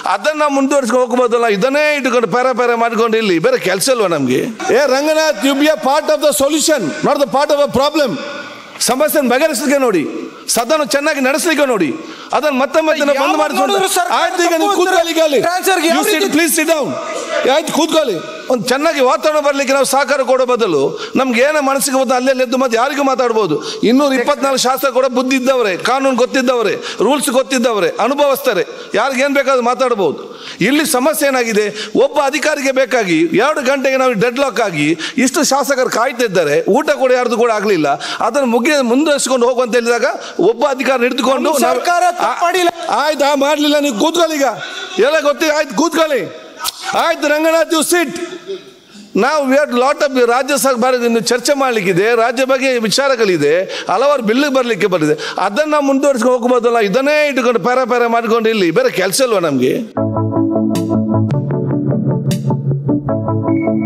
ಅದನ್ನ ಮುಂದುವರಿಸ್ಕೊಂಡು ಹೋಗ್ಬೋದಲ್ಲ ಇದನ್ನೇ ಇಟ್ಕೊಂಡು ಪೇರ ಪೇರ ಮಾಡ್ಕೊಂಡು ಇಲ್ಲಿ ಬೇರೆ ಕೆಲಸ ಇಲ್ವಾ ನಮ್ಗೆ ಏ Ranganath you be a part of the solution not the part of the problem ಸಮಸ್ಯೆ ಬಗೆಹರಿಸಲಿಕ್ಕೆ ನೋಡಿ ಸದನ ಚೆನ್ನಾಗಿ ನಡೆಸಲಿಕ್ಕೆ ನೋಡಿ ಅದನ್ನ ಮತ್ತೆ ಮತ್ತೆ ನಾವು ಬಂದ್ ಯಾವಾಗ ಮಾಡಿಸ್ಕೊಂಡು ನೋಡಿದ್ರು ಸರ್ಕಾರ ಆಯ್ತು ಈಗ ನೀವು ತಪ್ಪು ಕೂತ್ಕೊಳ್ಳಿ ಈಗ ಅಲ್ಲಿ ಟ್ರಾನ್ಸ್ಫರ್ಗೆ ಯಾವ ರೀತಿ- ಪ್ಲೀಸ್ ಸಿಟ್ ಡೌನ್ ಆಯ್ತು ಕೂತ್ಕೊಳ್ಳಿ ಒಂದು ಚೆನ್ನಾಗಿ ವಾತಾವರಣ ಬರಲಿಕ್ಕೆ ನಾವು ಸಹಕಾರ ಕೊಡೋ ಬದಲು ನಮ್ಗೆ ಏನೋ ಮನಸ್ಸಿಗೆ ಬಂದು ಅಲ್ಲೇ ಎದ್ದು ಮತ್ತೆ ಯಾರಿಗೂ ಮಾತಾಡ್ಬೋದು ಇನ್ನೂರ ಇಪ್ಪತ್ನಾಲ್ಕು ಶಾಸಕ ಕೂಡ ಬುದ್ಧಿ ಇದ್ದವರೇ ಕಾನೂನು ಗೊತ್ತಿದ್ದವರೇ ರೂಲ್ಸ್ ಗೊತ್ತಿದ್ದವರೇ ಅನುಭವಸ್ಥರೇ ಯಾರಿಗೆ ಏನು ಬೇಕಾದ್ರೂ ಮಾತಾಡ್ಬೋದು ಇಲ್ಲಿ ಸಮಸ್ಯೆ ಏನಾಗಿದೆ ಒಬ್ಬ ಅಧಿಕಾರಿಗೆ ಬೇಕಾಗಿ ಎರಡು ಗಂಟೆಗೆ ನಾವು ಡೆಡ್ ಲಾಕ್ ಆಗಿ ಇಷ್ಟು ಶಾಸಕರು ಕಾಯ್ತಿದ್ದಾರೆ ಊಟ ಕೂಡ ಯಾರ್ದು ಕೂಡ ಆಗಲಿಲ್ಲ ಅದನ್ನು ಮುಗಿಯ ಮುಂದುವರಿಸಿಕೊಂಡು ಹೋಗುವಂತ ಹೇಳಿದಾಗ ಒಬ್ಬ ಅಧಿಕಾರಿ ಹಿಡಿದುಕೊಂಡು ನಮ್ಮ ನಾವು- ಸರ್ಕಾರ ತಪ್ಪು ಮಾಡಿಲ್ಲ. ಆಯ್ತು ಆ ಮಾಡ್ಲಿಲ್ಲ ನೀವು ಕೂತ್ಕೊಳ್ಳಿ ಈಗ ಎಲ್ಲ ಗೊತ್ತಿದೆ ಆಯ್ತು ಕೂತ್ಕೊಳ್ಳಿ ಆಯ್ತು ರಂಗನಾಥ್ ಯು ಸಿಟ್ ನಾವು ವಿ ಹ್ಯಾಡ್ ಲಾಟ್ ಆಫ್ ರಾಜ್ಯಸಭೆ ಬಾರಿ ಇನ್ನು ಚರ್ಚೆ ಮಾಡಲಿಕ್ಕಿದೆ ರಾಜ್ಯ ಬಗ್ಗೆ ವಿಚಾರಗಳಿದೆ ಹಲವಾರು ಬಿಲ್ ಬರಲಿಕ್ಕೆ ಬರಿದೆ ಅದನ್ನು ನಾವು ಮುಂದುವರಿಸ್ಕೊಂಡು ಹೋಗ್ಬೋದಲ್ಲ ಇದನ್ನೇ ಇಟ್ಕೊಂಡು ಪೇರ ಪೇರ ಮಾಡ್ಕೊಂಡು ಇಲ್ಲಿ ಬೇರೆ ಕೆಲಸ ಇಲ್ವಾ ನಮಗೆ